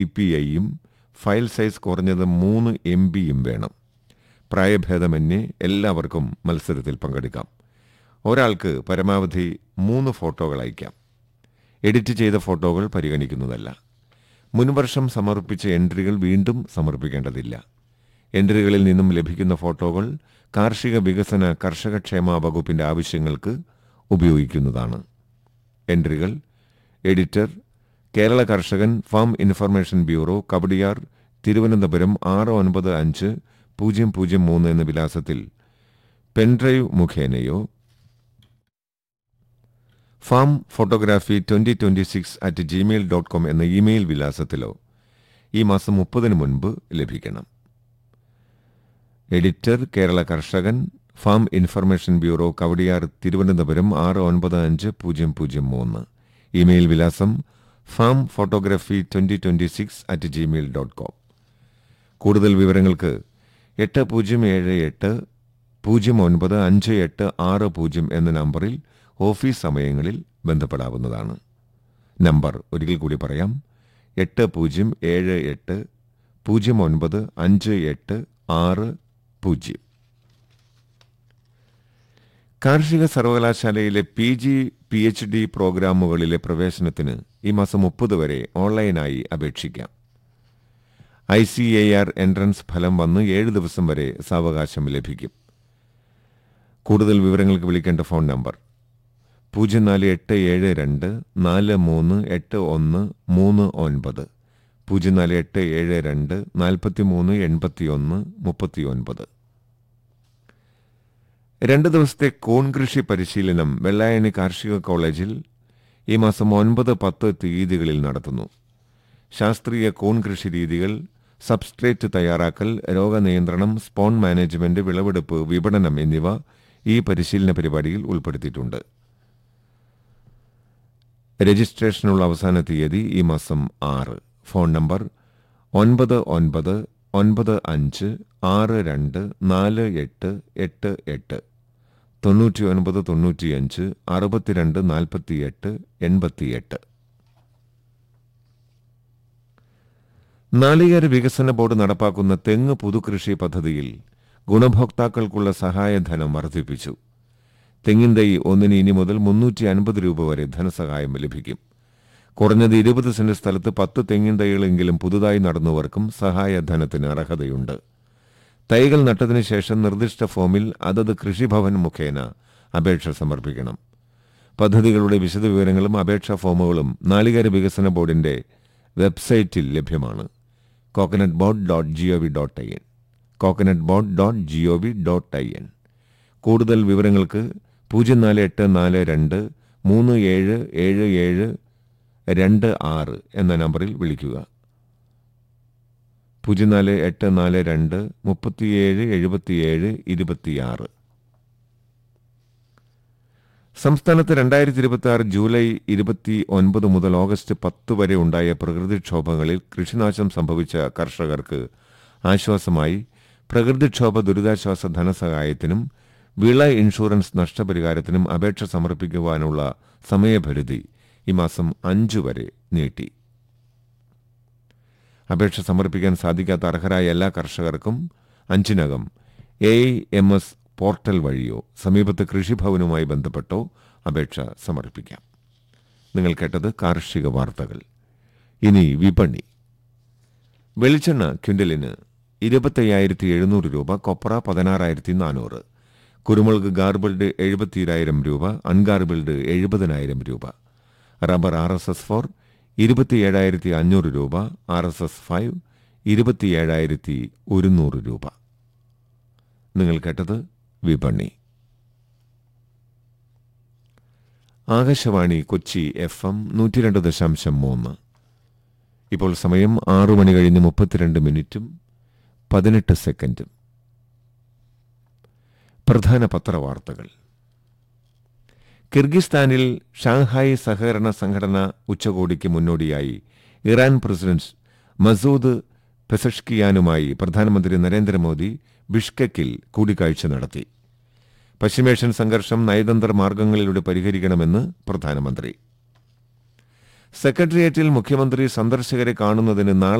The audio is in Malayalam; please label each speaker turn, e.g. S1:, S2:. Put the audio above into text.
S1: പി ഐയും ഫയൽ സൈസ് കുറഞ്ഞത് മൂന്ന് എം ബിയും വേണം പ്രായഭേദമന്യേ എല്ലാവർക്കും മത്സരത്തിൽ പങ്കെടുക്കാം ഒരാൾക്ക് പരമാവധി മൂന്ന് ഫോട്ടോകൾ അയക്കാം എഡിറ്റ് ചെയ്ത ഫോട്ടോകൾ പരിഗണിക്കുന്നതല്ല മുൻവർഷം സമർപ്പിച്ച എൻട്രികൾ വീണ്ടും സമർപ്പിക്കേണ്ടതില്ല എൻട്രികളിൽ നിന്നും ലഭിക്കുന്ന ഫോട്ടോകൾ കാർഷിക വികസന കർഷകക്ഷേമ വകുപ്പിന്റെ ആവശ്യങ്ങൾക്ക് ഉപയോഗിക്കുന്നതാണ് എൻട്രികൾ editor Kerala Karshakan farm information bureau Kowdiar Thiruvananthapuram ആറ് ഒൻപത് അഞ്ച് പൂജ്യം പൂജ്യം മൂന്ന് എന്ന വിലാസത്തിൽ പെൻഡ്രൈവ് മുഖേനയോ farm photography twenty twenty six at Gmail dot com എന്ന ഇമെയിൽ വിലാസത്തിലോ ഈ മാസം മുപ്പതിന് മുൻപ് ലഭിക്കണം editor Kerala Karshakan farm information bureau Kowdiar Thiruvananthapuram ആറ് ഒൻപത് അഞ്ച് പൂജ്യം പൂജ്യം മൂന്ന് ഇമെയിൽ വിലാസം farm photography twenty twenty six at Gmail dot com കൂടുതൽ വിവരങ്ങൾക്ക് എട്ട് പൂജ്യം ഏഴ് എട്ട് പൂജ്യം ഒൻപത് അഞ്ച് എട്ട് ആറ് പൂജ്യം എന്ന നമ്പറിൽ ഓഫീസ് സമയങ്ങളിൽ ബന്ധപ്പെടാവുന്നതാണ് നമ്പർ ഒരിക്കൽ കൂടി പറയാം എട്ട് പൂജ്യം ഏഴ് എട്ട് പൂജ്യം ഒൻപത് അഞ്ച് എട്ട് ആറ് പൂജ്യം കാർഷിക സർവകലാശാലയിലെ P G P H D പ്രോഗ്രാമുകളിലെ പ്രവേശനത്തിന് ഈ മാസം മുപ്പത് വരെ ഓൺലൈനായി അപേക്ഷിക്കാം I C A R entrance ഫലം വന്ന് ഏഴ് ദിവസം വരെ സാവകാശം ലഭിക്കും കൂടുതൽ വിവരങ്ങൾക്ക് വിളിക്കേണ്ട ഫോൺ നമ്പർ പൂജ്യം നാല് എട്ട് ഏഴ് രണ്ട് നാല് മൂന്ന് എട്ട് ഒന്ന് മൂന്ന് ഒൻപത് പൂജ്യം നാല് എട്ട് ഏഴ് രണ്ട് നാൽപ്പത്തി മൂന്ന് എൺപത്തി ഒന്ന് മുപ്പത്തി ഒൻപത് രണ്ട് ദിവസത്തെ കോൺ കൃഷി പരിശീലനം വെള്ളായണി കാർഷിക കോളേജിൽ ഈ മാസം ഒൻപത് പത്ത് തീയതികളിൽ നടത്തുന്നു ശാസ്ത്രീയ കോൺ കൃഷി രീതികൾ സബ്സ്ട്രേറ്റ് തയ്യാറാക്കൽ രോഗനിയന്ത്രണം സ്പോൺ മാനേജ്മെന്റ് വിളവെടുപ്പ് വിപണനം എന്നിവ ഈ പരിശീലന പരിപാടിയിൽ ഉൾപ്പെടുത്തിയിട്ടുണ്ട് രജിസ്ട്രേഷനുള്ള അവസാന തീയതി ഈ മാസം ആറ് ഫോൺ നമ്പർ ഒൻപത് ഒൻപത് ഒൻപത് അഞ്ച് ആറ് രണ്ട് നാല് എട്ട് എട്ട് എട്ട് തൊണ്ണൂറ്റി ഒൻപത് തൊണ്ണൂറ്റിയഞ്ച് അറുപത്തിരണ്ട് നാൽപ്പത്തിയെട്ട് എൺപത്തിയെട്ട് നാളികേര വികസന ബോർഡ് നടപ്പാക്കുന്ന തെങ്ങ് പുതുകൃഷി പദ്ധതിയിൽ ഗുണഭോക്താക്കൾക്കുള്ള സഹായധനം വർദ്ധിപ്പിച്ചു തെങ്ങിൻ തൈ ഒന്നിന് ഇനി മുതൽ മുന്നൂറ്റി അൻപത് രൂപ വരെ ധനസഹായം ലഭിക്കും കുറഞ്ഞത് ഇരുപത് സെന്റ് സ്ഥലത്ത് പത്ത് തെങ്ങിൻ തൈകളെങ്കിലും പുതുതായി നടന്നവർക്കും സഹായധനത്തിന് അർഹതയുണ്ട് തൈകൾ നട്ടതിനു ശേഷം നിർദ്ദിഷ്ട ഫോമിൽ അതത് കൃഷിഭവൻ മുഖേന അപേക്ഷ സമർപ്പിക്കണം പദ്ധതികളുടെ വിശദവിവരങ്ങളും അപേക്ഷാ ഫോമുകളും നാളികേര വികസന ബോർഡിന്റെ വെബ്സൈറ്റിൽ ലഭ്യമാണ് coconut board dot G O V dot I N coconut board dot G O V dot I N കൂടുതൽ വിവരങ്ങൾക്ക് പൂജ്യം നാല് എട്ട് നാല് രണ്ട് മൂന്ന് ഏഴ് ഏഴ് ഏഴ് രണ്ട് ആറ് എന്ന നമ്പറിൽ വിളിക്കുക പൂജ്യം നാല് എട്ട് നാല് രണ്ട് മുപ്പത്തിയേഴ് എഴുപത്തിയേഴ് ഇരുപത്തിയാറ് സംസ്ഥാനത്ത് രണ്ടായിരത്തി ഇരുപത്തി ആറ് ജൂലൈ ഇരുപത്തി ഒൻപത് മുതൽ ഓഗസ്റ്റ് പത്ത് വരെ ഉണ്ടായ പ്രകൃതിക്ഷോഭങ്ങളിൽ കൃഷിനാശം സംഭവിച്ച കർഷകർക്ക് ആശ്വാസമായി പ്രകൃതിക്ഷോഭ ദുരിതാശ്വാസ ധനസഹായത്തിനും വിള ഇൻഷുറൻസ് നഷ്ടപരിഹാരത്തിനും അപേക്ഷ സമർപ്പിക്കുവാനുള്ള സമയപരിധി ഈ മാസം അഞ്ചു വരെ നീട്ടി അപേക്ഷ സമർപ്പിക്കാൻ സാധിക്കാത്ത അർഹരായ എല്ലാ കർഷകർക്കും അഞ്ചിനകം എ എം എസ് പോർട്ടൽ വഴിയോ സമീപത്ത് കൃഷിഭവനുമായി ബന്ധപ്പെട്ടോ അപേക്ഷ സമർപ്പിക്കാം നിങ്ങൾ കേട്ടത് കാർഷിക വാർത്തകൾ ഇനി വിപണി വെളിച്ചെണ്ണ ക്വിൻ്റലിന് ഇരുപത്തയ്യായിരത്തി എഴുന്നൂറ് രൂപ കൊപ്ര പതിനാറായിരത്തി നാനൂറ് കുരുമുളക് ഗാർബിൾഡ് എഴുപത്തിരായിരം രൂപ അൺഗാർബിൾഡ് എഴുപതിനായിരം രൂപ rubber R S S four ഇരുപത്തിയേഴായിരത്തി അഞ്ഞൂറ് രൂപ ആർ എസ് എസ് ഫൈവ് ഇരുപത്തിയേഴായിരത്തി ഒരുന്നൂറ് രൂപ നിങ്ങൾ കേട്ടത് വിപണി ആകാശവാണി കൊച്ചി എഫ് എം നൂറ്റിരണ്ട് ദശാംശം മൂന്ന് ഇപ്പോൾ സമയം ആറു മണി കഴിഞ്ഞ് മുപ്പത്തിരണ്ട് മിനിറ്റും പതിനെട്ട് സെക്കൻഡും പ്രധാന പത്രവാർത്തകൾ കിർഗിസ്ഥാനിൽ ഷാങ്ഹായ് സഹകരണ സംഘടന ഉച്ചകോടിക്ക് മുന്നോടിയായി ഇറാൻ പ്രസിഡന്റ് മസൂദ് പെസഷ്കിയാനുമായി പ്രധാനമന്ത്രി നരേന്ദ്രമോദി ബിഷ്കെക്കിൽ കൂടിക്കാഴ്ച നടത്തി പശ്ചിമേഷ്യൻ സംഘർഷം നയതന്ത്ര മാർഗങ്ങളിലൂടെ പരിഹരിക്കണമെന്ന് പ്രധാനമന്ത്രി സെക്രട്ടേറിയറ്റിൽ മുഖ്യമന്ത്രി സന്ദർശകരെ കാണുന്നതിന് നാളെ